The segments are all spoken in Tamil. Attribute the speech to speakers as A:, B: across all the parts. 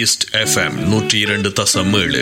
A: ஈஸ்ட் எஃப்எம் நூற்றி இரண்டு தசம் ஏழு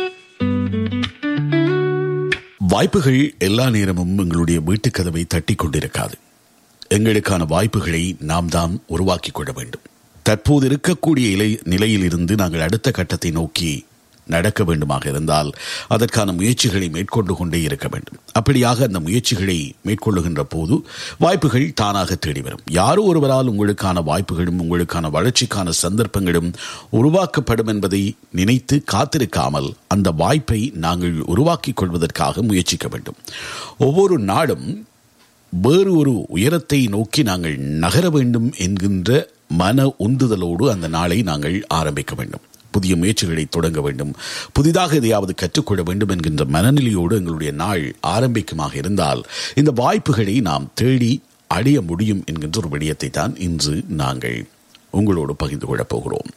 B: வாய்ப்புகள் எல்லா நேரமும் எங்களுடைய வீட்டுக் கதவை தட்டி கொண்டிருக்காது எங்களுக்கான வாய்ப்புகளை நாம் தான் உருவாக்கிக் கொள்ள வேண்டும் தற்போது இருக்கக்கூடிய இலை நிலையில் இருந்து நாங்கள் அடுத்த கட்டத்தை நோக்கி நடக்க வேண்டுமாக இருந்தால் அதற்கான முயற்சிகளை மேற்கொண்டு கொண்டே இருக்க வேண்டும் அப்படியாக அந்த முயற்சிகளை மேற்கொள்ளுகின்ற போது வாய்ப்புகள் தானாக தேடி வரும் யாரோ ஒருவரால் உங்களுக்கான வாய்ப்புகளும் உங்களுக்கான வளர்ச்சிக்கான சந்தர்ப்பங்களும் உருவாக்கப்படும் என்பதை நினைத்து காத்திருக்காமல் அந்த வாய்ப்பை நாங்கள் உருவாக்கிக் கொள்வதற்காக முயற்சிக்க வேண்டும் ஒவ்வொரு நாடும் வேறு ஒரு உயரத்தை நோக்கி நாங்கள் நகர வேண்டும் என்கின்ற மன உந்துதலோடு அந்த நாளை நாங்கள் ஆரம்பிக்க வேண்டும் புதிய முயற்சிகளை தொடங்க வேண்டும் புதிதாக எதையாவது கற்றுக்கொள்ள வேண்டும் என்கின்ற மனநிலையோடு எங்களுடைய நாள் ஆரம்பிக்குமாக இருந்தால் இந்த வாய்ப்புகளை நாம் தேடி அடைய முடியும் என்கின்ற ஒரு விடயத்தை தான் இன்று நாங்கள் உங்களோடு பகிர்ந்து கொள்ளப் போகிறோம்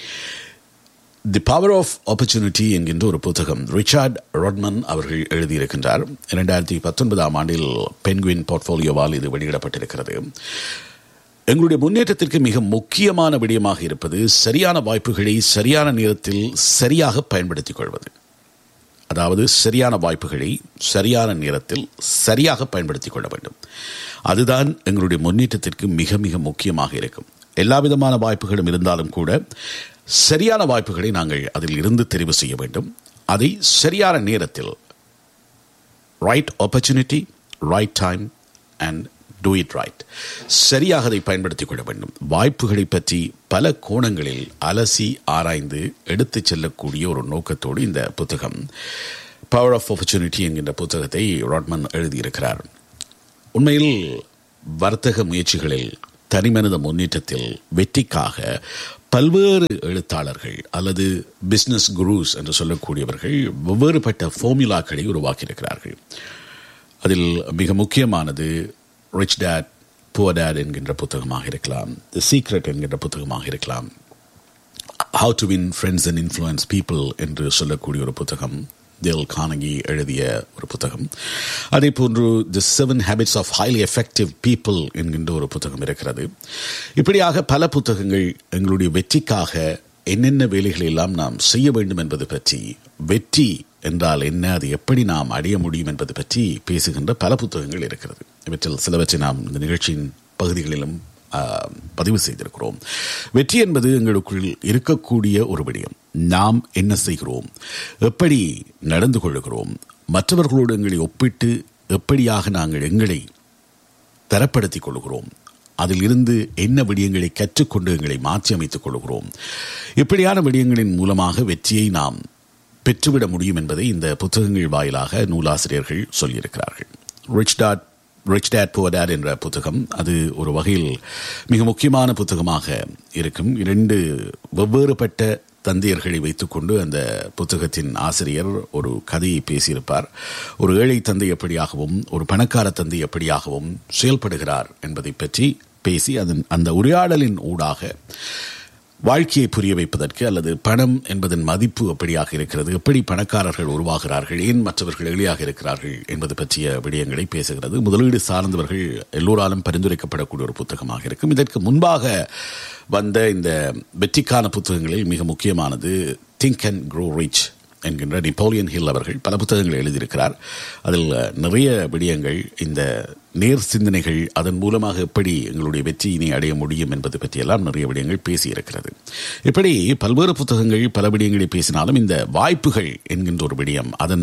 B: தி பவர் ஆஃப் ஆப்பர்ச்சுனிட்டி என்கின்ற ஒரு புத்தகம் ரிச்சார்ட் ராட்மன் அவர்கள் எழுதியிருக்கின்றார் இரண்டாயிரத்தி பத்தொன்பதாம் ஆண்டில் பென்குவின் போர்ட்போலியோவால் இது வெளியிடப்பட்டிருக்கிறது எங்களுடைய முன்னேற்றத்திற்கு மிக முக்கியமான விடயமாக இருப்பது சரியான வாய்ப்புகளை சரியான நேரத்தில் சரியாக பயன்படுத்திக் கொள்வது அதாவது சரியான வாய்ப்புகளை சரியான நேரத்தில் சரியாக பயன்படுத்திக் கொள்ள வேண்டும் அதுதான் எங்களுடைய முன்னேற்றத்திற்கு மிக மிக முக்கியமாக இருக்கும் எல்லா விதமான வாய்ப்புகளும் இருந்தாலும் கூட சரியான வாய்ப்புகளை நாங்கள் அதில் இருந்து தெரிவு செய்ய வேண்டும் அதை சரியான நேரத்தில் right opportunity right time and do it right சரியாக அதை பயன்படுத்திக் கொள்ள வேண்டும் வாய்ப்புகளை பற்றி பல கோணங்களில் அலசி ஆராய்ந்து எடுத்துச் செல்லக்கூடிய ஒரு நோக்கத்தோடு இந்த புத்தகம் பவர் ஆஃப் ஆப்பர்ச்சுனிட்டி என்கின்ற புத்தகத்தை ராட்மன் எழுதியிருக்கிறார் உண்மையில் வர்த்தக முயற்சிகளில் தனிமனித முன்னேற்றத்தில் வெற்றிக்காக பல்வேறு எழுத்தாளர்கள் அல்லது பிசினஸ் குரூஸ் என்று சொல்லக்கூடியவர்கள் வெவ்வேறுபட்ட ஃபார்முலாக்களை உருவாக்கியிருக்கிறார்கள் அதில் மிக முக்கியமானது ரிச் டேட் புவர் டேட் என்கின்ற புத்தகமாக இருக்கலாம் தி சீக்ரெட் என்கின்ற புத்தகமாக இருக்கலாம் how to win friends and influence people என்று சொல்லக்கூடிய ஒரு புத்தகம் தேல் கானகி எழுதிய ஒரு புத்தகம் அதே போன்று the seven habits of highly effective people என்கின்ற ஒரு புத்தகம் இருக்கிறது இப்படியாக பல புத்தகங்கள் எங்களுடைய வெற்றிக்காக என்னென்ன வேலைகளை எல்லாம் நாம் செய்ய வேண்டும் என்பது பற்றி வெற்றி என்றால் என்ன அது எப்படி நாம் அடைய முடியும் என்பது பற்றி பேசுகின்ற பல புத்தகங்கள் இருக்கிறது இவற்றில் சிலவற்றை நாம் இந்த நிகழ்ச்சியின் பகுதிகளிலும் பதிவு செய்திருக்கிறோம் வெற்றி என்பது எங்களுக்குள் இருக்கக்கூடிய ஒரு விடயம் நாம் என்ன செய்கிறோம் எப்படி நடந்து கொள்கிறோம் மற்றவர்களோடு எங்களை ஒப்பிட்டு எப்படியாக நாங்கள் எங்களை தரப்படுத்திக் கொள்கிறோம் அதில் இருந்து என்ன விடயங்களை கற்றுக்கொண்டு எங்களை மாற்றி அமைத்துக் கொள்கிறோம் இப்படியான விடயங்களின் மூலமாக வெற்றியை நாம் பெற்றுவிட முடியும் என்பதை இந்த புத்தகங்கள் வாயிலாக நூலாசிரியர்கள் சொல்லியிருக்கிறார்கள் rich dad rich dad poor dad என்ற புத்தகம் அது ஒரு வகையில் மிக முக்கியமான புத்தகமாக இருக்கும் இரண்டு வெவ்வேறுபட்ட தந்தையர்களை வைத்துக்கொண்டு அந்த புத்தகத்தின் ஆசிரியர் ஒரு கதையை பேசியிருப்பார் ஒரு ஏழை தந்தை எப்படியாகவும் ஒரு பணக்கார தந்தை எப்படியாகவும் செயல்படுகிறார் என்பதை பற்றி பேசி அதன் அந்த உரையாடலின் ஊடாக வாழ்க்கையை புரிய வைப்பதற்கு அல்லது பணம் என்பதன் மதிப்பு எப்படியாக இருக்கிறது எப்படி பணக்காரர்கள் உருவாகிறார்கள் ஏன் மற்றவர்கள் எளியாக இருக்கிறார்கள் என்பது பற்றிய விடயங்களை பேசுகிறது முதலீடு சார்ந்தவர்கள் எல்லோராலும் பரிந்துரைக்கப்படக்கூடிய ஒரு புத்தகமாக இருக்கும் இதற்கு முன்பாக வந்த இந்த வெற்றிக்கான புத்தகங்களில் மிக முக்கியமானது திங்க் அண்ட் க்ரோ ரிச் என்கின்ற நெப்போலியன் ஹில் அவர்கள் பல புத்தகங்களை எழுதியிருக்கிறார் அதில் நிறைய விடயங்கள் இந்த நேர் சிந்தனைகள் அதன் மூலமாக எப்படி எங்களுடைய வெற்றியினை அடைய முடியும் என்பது பற்றியெல்லாம் நிறைய விடயங்கள் பேசியிருக்கிறது இப்படி பல்வேறு புத்தகங்கள் பல விடயங்களை பேசினாலும் இந்த வாய்ப்புகள் என்கின்ற ஒரு விடயம் அதன்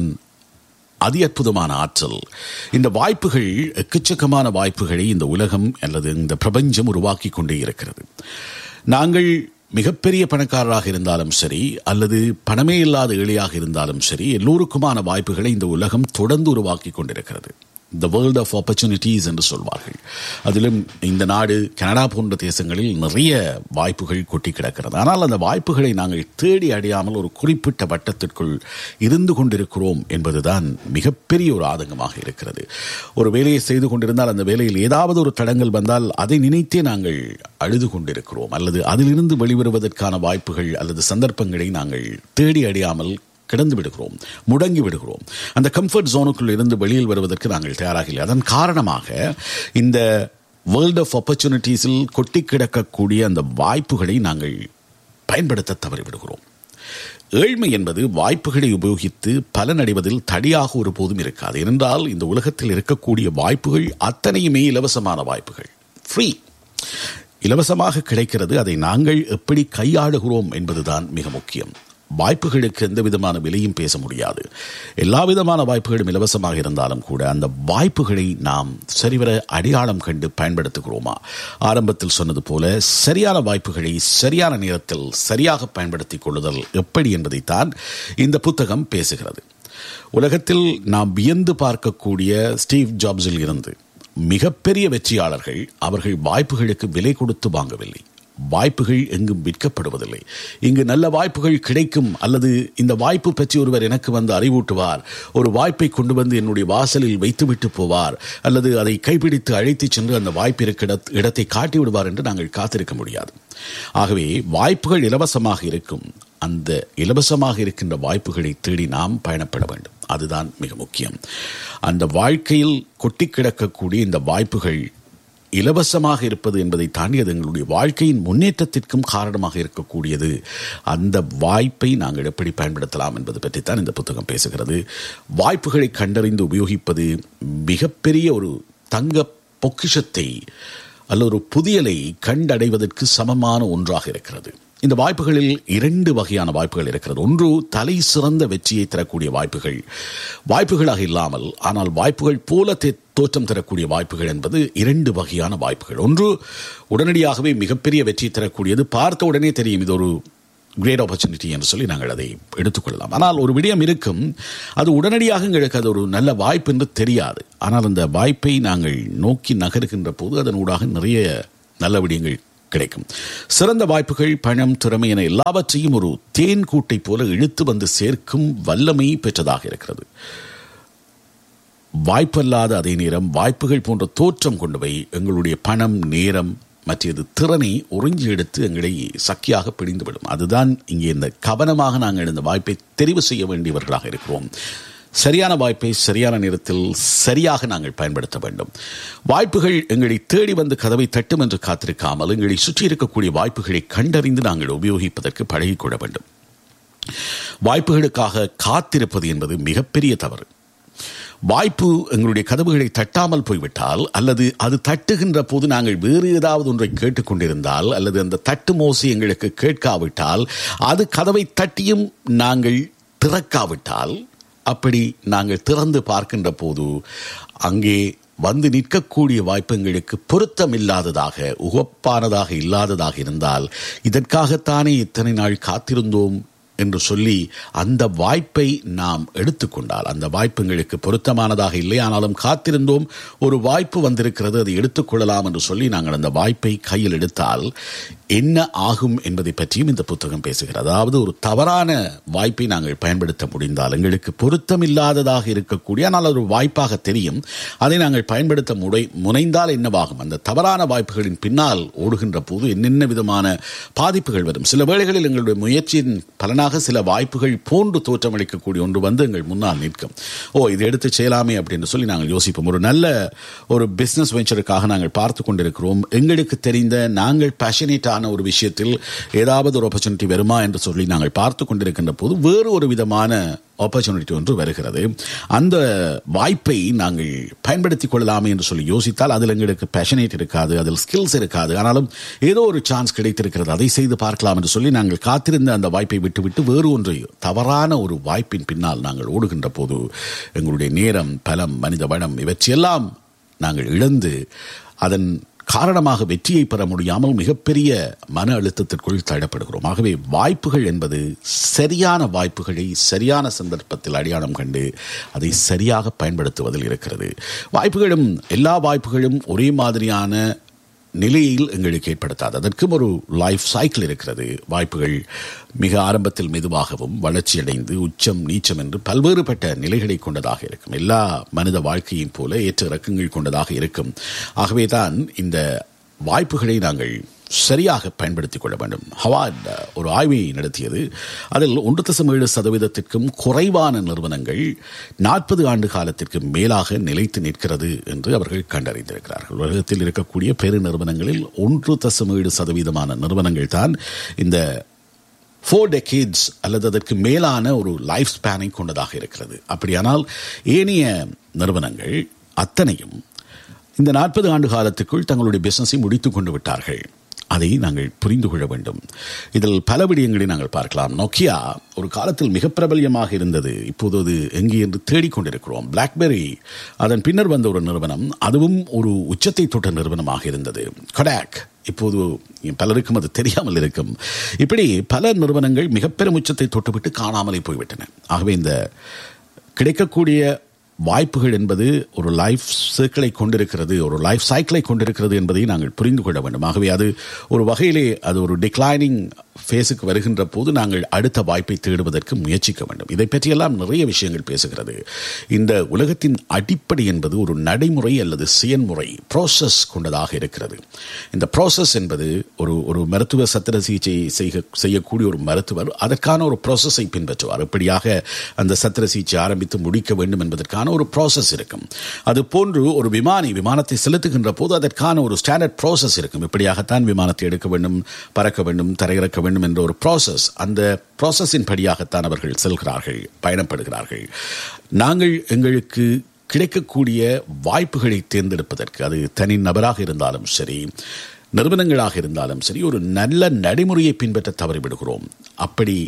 B: அதி அற்புதமான ஆற்றல் இந்த வாய்ப்புகள் எக்கச்சக்கமான வாய்ப்புகளை இந்த உலகம் அல்லது இந்த பிரபஞ்சம் உருவாக்கி கொண்டே இருக்கிறது நாங்கள் மிகப்பெரிய பணக்காரராக இருந்தாலும் சரி அல்லது பணமே இல்லாத ஏழையாக இருந்தாலும் சரி எல்லோருக்குமான வாய்ப்புகளை இந்த உலகம் தொடர்ந்து உருவாக்கி கொண்டிருக்கிறது த வேர்ல்ட் ஆஃப் ஆப்பர்ச்சுனிட்டிஸ் என்று சொல்வார்கள் அதிலும் இந்த நாடு கனடா போன்ற தேசங்களில் நிறைய வாய்ப்புகள் கொட்டி கிடக்கிறது ஆனால் அந்த வாய்ப்புகளை நாங்கள் தேடி அடையாமல் ஒரு குறிப்பிட்ட வட்டத்திற்குள் இருந்து கொண்டிருக்கிறோம் என்பதுதான் மிகப்பெரிய ஒரு ஆதங்கமாக இருக்கிறது ஒரு வேலையை செய்து கொண்டிருந்தால் அந்த வேலையில் ஏதாவது ஒரு தடங்கள் வந்தால் அதை நினைத்தே நாங்கள் அழுது கொண்டிருக்கிறோம் அல்லது அதிலிருந்து வெளிவருவதற்கான வாய்ப்புகள் அல்லது சந்தர்ப்பங்களை நாங்கள் தேடி அடையாமல் கிடந்து விடுகிறோம் முடங்கி விடுகிறோம் அந்த கம்ஃபர்ட் ஜோனுக்குள் இருந்து வெளியில் வருவதற்கு நாங்கள் தயாராக இல்லை அதன் காரணமாக இந்த வேர்ல்ட் ஆஃப் ஆப்பர்ச்சுனிட்டிஸில் கொட்டி கிடக்கக்கூடிய அந்த வாய்ப்புகளை நாங்கள் பயன்படுத்த தவறிவிடுகிறோம் ஏழ்மை என்பது வாய்ப்புகளை உபயோகித்து பலனடைவதில் தடியாக ஒருபோதும் இருக்காது ஏனென்றால் இந்த உலகத்தில் இருக்கக்கூடிய வாய்ப்புகள் அத்தனையுமே இலவசமான வாய்ப்புகள் ஃப்ரீ இலவசமாக கிடைக்கிறது அதை நாங்கள் எப்படி கையாளுகிறோம் என்பதுதான் மிக முக்கியம் வாய்ப்புகளுக்கு எந்த விதமான விலையும் பேச முடியாது எல்லா விதமான வாய்ப்புகளும் இலவசமாக இருந்தாலும் கூட அந்த வாய்ப்புகளை நாம் சரிவர அடையாளம் கண்டு பயன்படுத்துகிறோமா ஆரம்பத்தில் சொன்னது போல சரியான வாய்ப்புகளை சரியான நேரத்தில் சரியாக பயன்படுத்திக் கொள்ளுதல் எப்படி என்பதைத்தான் இந்த புத்தகம் பேசுகிறது உலகத்தில் நாம் வியந்து பார்க்கக்கூடிய ஸ்டீவ் ஜாப்ஸில் இருந்து மிகப்பெரிய வெற்றியாளர்கள் அவர்கள் வாய்ப்புகளுக்கு விலை கொடுத்து வாங்கவில்லை வாய்ப்புகள் எங்கும் விற்கப்படுவதில்லை இங்கு நல்ல வாய்ப்புகள் கிடைக்கும் அல்லது இந்த வாய்ப்பு பற்றி ஒருவர் எனக்கு வந்து அறிவூட்டுவார் ஒரு வாய்ப்பை கொண்டு வந்து என்னுடைய வாசலில் வைத்துவிட்டு போவார் அல்லது அதை கைப்பிடித்து அழைத்துச் சென்று அந்த வாய்ப்பு இருக்கிற இடத்தை காட்டி விடுவார் என்று நாங்கள் காத்திருக்க முடியாது ஆகவே வாய்ப்புகள் இலவசமாக இருக்கும் அந்த இலவசமாக இருக்கின்ற வாய்ப்புகளை தேடி நாம் பயணப்பட வேண்டும் அதுதான் மிக முக்கியம் அந்த வாழ்க்கையில் கொட்டி கிடக்கக்கூடிய இந்த வாய்ப்புகள் இலவசமாக இருப்பது என்பதை தாண்டி அது எங்களுடைய வாழ்க்கையின் முன்னேற்றத்திற்கும் காரணமாக இருக்கக்கூடியது அந்த வாய்ப்பை நாங்கள் எப்படி பயன்படுத்தலாம் என்பது பற்றித்தான் இந்த புத்தகம் பேசுகிறது வாய்ப்புகளை கண்டறிந்து உபயோகிப்பது மிகப்பெரிய ஒரு தங்க பொக்கிஷத்தை அல்ல ஒரு புதியலை கண்டடைவதற்கு சமமான ஒன்றாக இருக்கிறது இந்த வாய்ப்புகளில் இரண்டு வகையான வாய்ப்புகள் இருக்கிறது ஒன்று தலை சிறந்த வெற்றியை தரக்கூடிய வாய்ப்புகள் வாய்ப்புகளாக இல்லாமல் ஆனால் வாய்ப்புகள் போல தோற்றம் தரக்கூடிய வாய்ப்புகள் என்பது இரண்டு வகையான வாய்ப்புகள் ஒன்று உடனடியாகவே மிகப்பெரிய வெற்றி தரக்கூடியது பார்த்த உடனே தெரியும் இது ஒரு கிரேட் ஆப்பர்ச்சுனிட்டி என்று சொல்லி நாங்கள் அதை எடுத்துக்கொள்ளலாம் ஆனால் ஒரு விடயம் இருக்கும் அது உடனடியாக எங்களுக்கு அது ஒரு நல்ல வாய்ப்பு என்று தெரியாது ஆனால் அந்த வாய்ப்பை நாங்கள் நோக்கி நகருகின்ற போது அதன் ஊடாக நிறைய நல்ல விடயங்கள் கிடைக்கும் சிறந்த வாய்ப்புகள் பணம் திறமை என எல்லாவற்றையும் ஒரு தேன் கூட்டை போல இழுத்து வந்து சேர்க்கும் வல்லமை பெற்றதாக இருக்கிறது வாய்ப்பல்லாத அதே நேரம் வாய்ப்புகள் போன்ற தோற்றம் கொண்டவை எங்களுடைய பணம் நேரம் மற்றது திறனை உறிஞ்சி எடுத்து எங்களை சக்கியாக பிடிந்துவிடும் அதுதான் இங்கே இந்த கவனமாக நாங்கள் இந்த வாய்ப்பை தெரிவு செய்ய வேண்டியவர்களாக இருக்கிறோம் சரியான வாய்ப்பை சரியான நேரத்தில் சரியாக நாங்கள் பயன்படுத்த வேண்டும் வாய்ப்புகள் எங்களை தேடி வந்து கதவை தட்டும் என்று காத்திருக்காமல் எங்களை சுற்றி இருக்கக்கூடிய வாய்ப்புகளை கண்டறிந்து நாங்கள் உபயோகிப்பதற்கு பழகிக்கொள்ள வேண்டும் வாய்ப்புகளுக்காக காத்திருப்பது என்பது மிகப்பெரிய தவறு வாய்ப்பு எங்களுடைய கதவுகளை தட்டாமல் போய்விட்டால் அல்லது அது தட்டுகின்ற போது நாங்கள் வேறு ஏதாவது ஒன்றை கேட்டுக்கொண்டிருந்தால் அல்லது அந்த தட்டு மோசி எங்களுக்கு கேட்காவிட்டால் அது கதவை தட்டியும் நாங்கள் திறக்காவிட்டால் அப்படி நாங்கள் திறந்து பார்க்கின்ற போது அங்கே வந்து நிற்கக்கூடிய வாய்ப்பு எங்களுக்கு பொருத்தம் இல்லாததாக உகப்பானதாக இல்லாததாக இருந்தால் இதற்காகத்தானே இத்தனை நாள் காத்திருந்தோம் என்று சொல்லி அந்த வாய்ப்பை நாம் எடுத்துக்கொண்டால் அந்த வாய்ப்பு எங்களுக்கு பொருத்தமானதாக இல்லை ஆனாலும் காத்திருந்தோம் ஒரு வாய்ப்பு வந்திருக்கிறது அதை எடுத்துக்கொள்ளலாம் என்று சொல்லி நாங்கள் அந்த வாய்ப்பை கையில் எடுத்தால் என்ன ஆகும் என்பதை பற்றியும் இந்த புத்தகம் பேசுகிறது அதாவது ஒரு தவறான வாய்ப்பை நாங்கள் பயன்படுத்த முடிந்தால் எங்களுக்கு பொருத்தம் இல்லாததாக இருக்கக்கூடிய ஆனால் ஒரு வாய்ப்பாக தெரியும் அதை நாங்கள் பயன்படுத்த முறை முனைந்தால் என்னவாகும் அந்த தவறான வாய்ப்புகளின் பின்னால் ஓடுகின்ற போது என்னென்ன விதமான பாதிப்புகள் வரும் சில வேளைகளில் எங்களுடைய முயற்சியின் பலனாக சில வாய்ப்புகள் போன்று தோற்றமளிக்கக்கூடிய ஒன்று வந்து எங்கள் முன்னால் நிற்கும் ஓ இது எடுத்து செய்யலாமே அப்படின்னு சொல்லி நாங்கள் யோசிப்போம் ஒரு நல்ல ஒரு பிசினஸ் வெஞ்சருக்காக நாங்கள் பார்த்து கொண்டிருக்கிறோம் எங்களுக்கு தெரிந்த நாங்கள் பேஷனேட்டான ஒரு விஷயத்தில் ஏதாவது ஒரு ஆப்பர்ச்சுனிட்டி வருமா என்று சொல்லி நாங்கள் பார்த்து கொண்டிருக்கின்ற போது வேறு ஒரு விதமான ஆப்பர்ச்சுனிட்டி ஒன்று வருகிறது அந்த வாய்ப்பை நாங்கள் பயன்படுத்திக் கொள்ளலாமே என்று சொல்லி யோசித்தால் அதில் எங்களுக்கு பேஷனேட் இருக்காது அதில் ஸ்கில்ஸ் இருக்காது ஆனாலும் ஏதோ ஒரு சான்ஸ் கிடைத்திருக்கிறது அதை செய்து பார்க்கலாம் என்று சொல்லி நாங்கள் காத்திருந்த அந்த வாய்ப்பை விட்டுவிட்டு வேறு ஒன்றை தவறான ஒரு வாய்ப்பின் பின்னால் நாங்கள் ஓடுகின்ற போது எங்களுடைய நேரம் பலம் மனித வளம் இவற்றையெல்லாம் நாங்கள் இழந்து அதன் காரணமாக வெற்றியை பெற முடியாமல் மிகப்பெரிய மன அழுத்தத்திற்குள் தள்ளப்படுகிறோம் ஆகவே வாய்ப்புகள் என்பது சரியான வாய்ப்புகளை சரியான சந்தர்ப்பத்தில் அடையாளம் கண்டு அதை சரியாக பயன்படுத்துவதில் இருக்கிறது வாய்ப்புகளும் எல்லா வாய்ப்புகளும் ஒரே மாதிரியான நிலையில் எங்களுக்கு ஏற்படுத்தாது அதற்கும் ஒரு லைஃப் சைக்கிள் இருக்கிறது வாய்ப்புகள் மிக ஆரம்பத்தில் மெதுவாகவும் வளர்ச்சியடைந்து உச்சம் நீச்சம் என்று பல்வேறுபட்ட நிலைகளை கொண்டதாக இருக்கும் எல்லா மனித வாழ்க்கையின் போல ஏற்ற இறக்கங்கள் கொண்டதாக இருக்கும் ஆகவே தான் இந்த வாய்ப்புகளை நாங்கள் சரியாக பயன்படுத்திக் கொள்ள வேண்டும் ஹவார்ட் ஒரு ஆய்வை நடத்தியது அதில் ஒன்று தசம் ஏழு சதவீதத்திற்கும் குறைவான நிறுவனங்கள் நாற்பது ஆண்டு காலத்திற்கு மேலாக நிலைத்து நிற்கிறது என்று அவர்கள் கண்டறிந்திருக்கிறார்கள் உலகத்தில் இருக்கக்கூடிய பெரு நிறுவனங்களில் ஒன்று தசம் ஏழு சதவீதமான நிறுவனங்கள் தான் இந்த ஃபோர் டெக்கேட்ஸ் அல்லது அதற்கு மேலான ஒரு லைஃப் ஸ்பேனை கொண்டதாக இருக்கிறது அப்படியானால் ஏனைய நிறுவனங்கள் அத்தனையும் இந்த நாற்பது ஆண்டு காலத்துக்குள் தங்களுடைய பிசினஸை முடித்துக் கொண்டு விட்டார்கள் அதை நாங்கள் புரிந்து கொள்ள வேண்டும் இதில் பல விடயங்களை நாங்கள் பார்க்கலாம் நோக்கியா ஒரு காலத்தில் மிக பிரபல்யமாக இருந்தது இப்போது அது எங்கே என்று தேடிக்கொண்டிருக்கிறோம் பிளாக்பெரி அதன் பின்னர் வந்த ஒரு நிறுவனம் அதுவும் ஒரு உச்சத்தை தொட்ட நிறுவனமாக இருந்தது கொடாக் இப்போது பலருக்கும் அது தெரியாமல் இருக்கும் இப்படி பல நிறுவனங்கள் மிக பெரும் உச்சத்தை தொட்டுவிட்டு காணாமலே போய்விட்டன ஆகவே இந்த கிடைக்கக்கூடிய வாய்ப்புகள் என்பது ஒரு லைஃப் சர்க்கிளை கொண்டிருக்கிறது ஒரு லைஃப் சைக்கிளை கொண்டிருக்கிறது என்பதை நாங்கள் புரிந்து கொள்ள வேண்டும் ஆகவே அது ஒரு வகையிலே அது ஒரு டிக்ளைனிங் ஃபேஸுக்கு வருகின்ற போது நாங்கள் அடுத்த வாய்ப்பை தேடுவதற்கு முயற்சிக்க வேண்டும் இதை பற்றியெல்லாம் நிறைய விஷயங்கள் பேசுகிறது இந்த உலகத்தின் அடிப்படை என்பது ஒரு நடைமுறை அல்லது செயன்முறை ப்ராசஸ் கொண்டதாக இருக்கிறது இந்த ப்ராசஸ் என்பது ஒரு ஒரு மருத்துவ சத்திர சிகிச்சை செய்ய செய்யக்கூடிய ஒரு மருத்துவர் அதற்கான ஒரு ப்ராசஸை பின்பற்றுவார் இப்படியாக அந்த சத்திர சிகிச்சை ஆரம்பித்து முடிக்க வேண்டும் என்பதற்கான ஒரு ப்ராசஸ் இருக்கும் அது போன்று ஒரு விமானி விமானத்தை செலுத்துகின்ற போது அதற்கான ஒரு ஸ்டாண்டர்ட் ப்ராசஸ் இருக்கும் இப்படியாகத்தான் விமானத்தை எடுக்க வேண்டும் பறக்க வேண்டும் தரையிறக்க வேண்டும் என்ற ஒரு ப்ராசஸ் அந்த ப்ராசஸின் படியாகத்தான் அவர்கள் செல்கிறார்கள் பயணப்படுகிறார்கள் நாங்கள் எங்களுக்கு கிடைக்கக்கூடிய வாய்ப்புகளை தேர்ந்தெடுப்பதற்கு அது தனி நபராக இருந்தாலும் சரி நிறுவனங்களாக இருந்தாலும் சரி ஒரு நல்ல நடைமுறையை பின்பற்ற தவறிவிடுகிறோம் அப்படி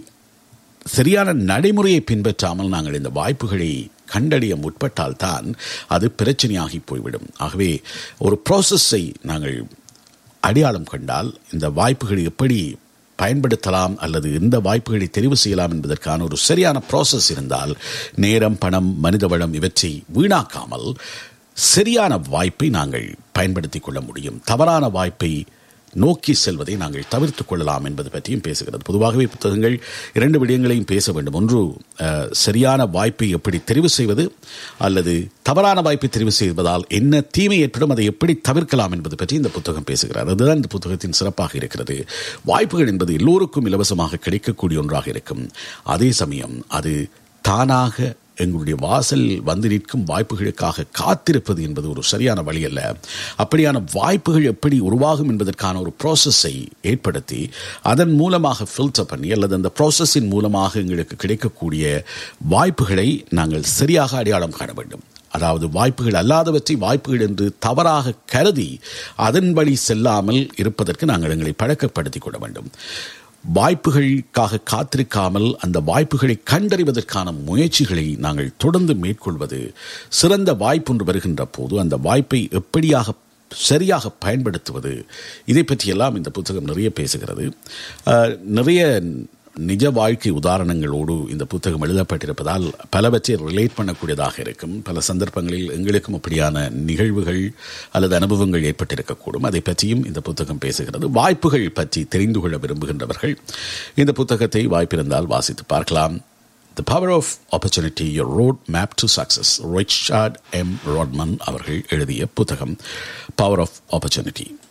B: சரியான நடைமுறையை பின்பற்றாமல் நாங்கள் இந்த வாய்ப்புகளை கண்டறிய முற்பட்டால் தான் அது பிரச்சனையாகி போய்விடும் ஆகவே ஒரு ப்ராசஸை நாங்கள் அடையாளம் கண்டால் இந்த வாய்ப்புகளை எப்படி பயன்படுத்தலாம் அல்லது எந்த வாய்ப்புகளை தெரிவு செய்யலாம் என்பதற்கான ஒரு சரியான ப்ராசஸ் இருந்தால் நேரம் பணம் மனித வளம் இவற்றை வீணாக்காமல் சரியான வாய்ப்பை நாங்கள் பயன்படுத்திக் கொள்ள முடியும் தவறான வாய்ப்பை நோக்கி செல்வதை நாங்கள் தவிர்த்துக் கொள்ளலாம் என்பது பற்றியும் பேசுகிறது பொதுவாகவே புத்தகங்கள் இரண்டு விடயங்களையும் பேச வேண்டும் ஒன்று சரியான வாய்ப்பை எப்படி தெரிவு செய்வது அல்லது தவறான வாய்ப்பை தெரிவு செய்வதால் என்ன தீமை ஏற்படும் அதை எப்படி தவிர்க்கலாம் என்பது பற்றி இந்த புத்தகம் பேசுகிறார் அதுதான் இந்த புத்தகத்தின் சிறப்பாக இருக்கிறது வாய்ப்புகள் என்பது எல்லோருக்கும் இலவசமாக கிடைக்கக்கூடிய ஒன்றாக இருக்கும் அதே சமயம் அது தானாக எங்களுடைய வாசலில் வந்து நிற்கும் வாய்ப்புகளுக்காக காத்திருப்பது என்பது ஒரு சரியான வழி அல்ல அப்படியான வாய்ப்புகள் எப்படி உருவாகும் என்பதற்கான ஒரு ப்ராசஸை ஏற்படுத்தி அதன் மூலமாக ஃபில்டர் பண்ணி அல்லது அந்த ப்ராசஸின் மூலமாக எங்களுக்கு கிடைக்கக்கூடிய வாய்ப்புகளை நாங்கள் சரியாக அடையாளம் காண வேண்டும் அதாவது வாய்ப்புகள் அல்லாதவற்றை வாய்ப்புகள் என்று தவறாக கருதி அதன் வழி செல்லாமல் இருப்பதற்கு நாங்கள் எங்களை பழக்கப்படுத்திக் கொள்ள வேண்டும் வாய்ப்புகளுக்காக காத்திருக்காமல் அந்த வாய்ப்புகளை கண்டறிவதற்கான முயற்சிகளை நாங்கள் தொடர்ந்து மேற்கொள்வது சிறந்த வாய்ப்பு ஒன்று வருகின்ற போது அந்த வாய்ப்பை எப்படியாக சரியாக பயன்படுத்துவது இதை பற்றியெல்லாம் இந்த புத்தகம் நிறைய பேசுகிறது நிறைய நிஜ வாழ்க்கை உதாரணங்களோடு இந்த புத்தகம் எழுதப்பட்டிருப்பதால் பலவற்றை ரிலேட் பண்ணக்கூடியதாக இருக்கும் பல சந்தர்ப்பங்களில் எங்களுக்கும் அப்படியான நிகழ்வுகள் அல்லது அனுபவங்கள் ஏற்பட்டிருக்கக்கூடும் அதை பற்றியும் இந்த புத்தகம் பேசுகிறது வாய்ப்புகள் பற்றி தெரிந்து கொள்ள விரும்புகின்றவர்கள் இந்த புத்தகத்தை வாய்ப்பிருந்தால் வாசித்து பார்க்கலாம் the power of opportunity your road map to success Richard M Rodman அவர்கள் எழுதிய புத்தகம் பவர் ஆஃப் ஆப்பர்ச்சுனிட்டி